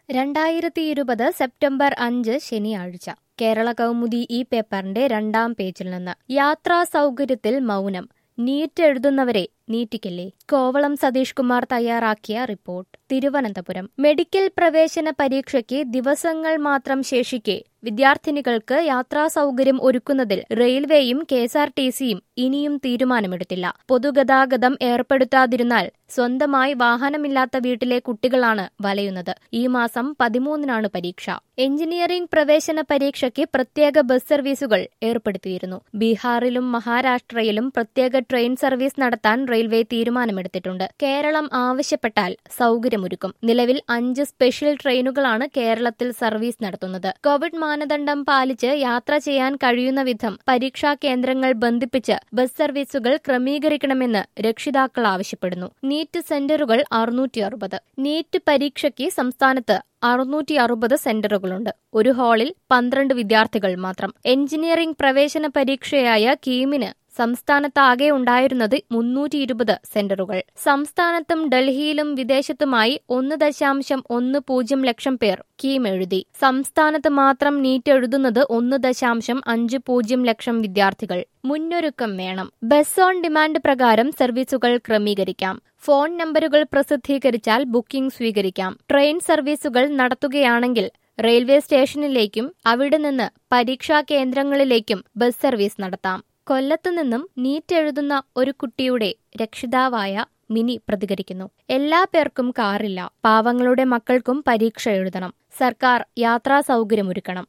രണ്ടായിരത്തി ഇരുപത് സെപ്റ്റംബർ അഞ്ച് ശനിയാഴ്ച കേരള കൗമുദി ഈ പേപ്പറിന്റെ രണ്ടാം പേജിൽ നിന്ന് യാത്രാ സൗകര്യത്തിൽ മൗനം നീറ്റ് എഴുതുന്നവരെ നീറ്റിക്കില്ലേ കോവളം സതീഷ് കുമാർ തയ്യാറാക്കിയ റിപ്പോർട്ട് തിരുവനന്തപുരം മെഡിക്കൽ പ്രവേശന പരീക്ഷയ്ക്ക് ദിവസങ്ങൾ മാത്രം ശേഷിക്കെ വിദ്യാർത്ഥിനികൾക്ക് യാത്രാ സൗകര്യം ഒരുക്കുന്നതിൽ റെയിൽവേയും കെ എസ് ആർ ടി സിയും ഇനിയും തീരുമാനമെടുത്തില്ല പൊതുഗതാഗതം ഏർപ്പെടുത്താതിരുന്നാൽ സ്വന്തമായി വാഹനമില്ലാത്ത വീട്ടിലെ കുട്ടികളാണ് വലയുന്നത് ഈ മാസം പതിമൂന്നിനാണ് പരീക്ഷ എഞ്ചിനീയറിംഗ് പ്രവേശന പരീക്ഷയ്ക്ക് പ്രത്യേക ബസ് സർവീസുകൾ ഏർപ്പെടുത്തിയിരുന്നു ബീഹാറിലും മഹാരാഷ്ട്രയിലും പ്രത്യേക ട്രെയിൻ സർവീസ് നടത്താൻ റെയിൽവേ തീരുമാനമെടുത്തിട്ടുണ്ട് കേരളം ആവശ്യപ്പെട്ടാൽ സൗകര്യമൊരുക്കും നിലവിൽ അഞ്ച് സ്പെഷ്യൽ ട്രെയിനുകളാണ് കേരളത്തിൽ സർവീസ് നടത്തുന്നത് കോവിഡ് മാനദണ്ഡം പാലിച്ച് യാത്ര ചെയ്യാൻ കഴിയുന്ന വിധം പരീക്ഷാ കേന്ദ്രങ്ങൾ ബന്ധിപ്പിച്ച് ബസ് സർവീസുകൾ ക്രമീകരിക്കണമെന്ന് രക്ഷിതാക്കൾ ആവശ്യപ്പെടുന്നു നീറ്റ് സെന്ററുകൾ അറുന്നൂറ്റി അറുപത് നീറ്റ് പരീക്ഷയ്ക്ക് സംസ്ഥാനത്ത് അറുന്നൂറ്റി അറുപത് സെന്ററുകളുണ്ട് ഒരു ഹാളിൽ പന്ത്രണ്ട് വിദ്യാർത്ഥികൾ മാത്രം എഞ്ചിനീയറിംഗ് പ്രവേശന പരീക്ഷയായ കീമിന് സംസ്ഥാനത്താകെ ഉണ്ടായിരുന്നത് മുന്നൂറ്റി ഇരുപത് സെന്ററുകൾ സംസ്ഥാനത്തും ഡൽഹിയിലും വിദേശത്തുമായി ഒന്ന് ദശാംശം ഒന്ന് പൂജ്യം ലക്ഷം പേർ കീം എഴുതി സംസ്ഥാനത്ത് മാത്രം നീറ്റ് എഴുതുന്നത് ഒന്ന് ദശാംശം അഞ്ച് പൂജ്യം ലക്ഷം വിദ്യാർത്ഥികൾ മുന്നൊരുക്കം വേണം ബസ് ഓൺ ഡിമാൻഡ് പ്രകാരം സർവീസുകൾ ക്രമീകരിക്കാം ഫോൺ നമ്പറുകൾ പ്രസിദ്ധീകരിച്ചാൽ ബുക്കിംഗ് സ്വീകരിക്കാം ട്രെയിൻ സർവീസുകൾ നടത്തുകയാണെങ്കിൽ റെയിൽവേ സ്റ്റേഷനിലേക്കും അവിടെ നിന്ന് പരീക്ഷാ കേന്ദ്രങ്ങളിലേക്കും ബസ് സർവീസ് നടത്താം കൊല്ലത്തു നിന്നും നീറ്റ് എഴുതുന്ന ഒരു കുട്ടിയുടെ രക്ഷിതാവായ മിനി പ്രതികരിക്കുന്നു എല്ലാ പേർക്കും കാറില്ല പാവങ്ങളുടെ മക്കൾക്കും പരീക്ഷ എഴുതണം സർക്കാർ യാത്രാ സൗകര്യമൊരുക്കണം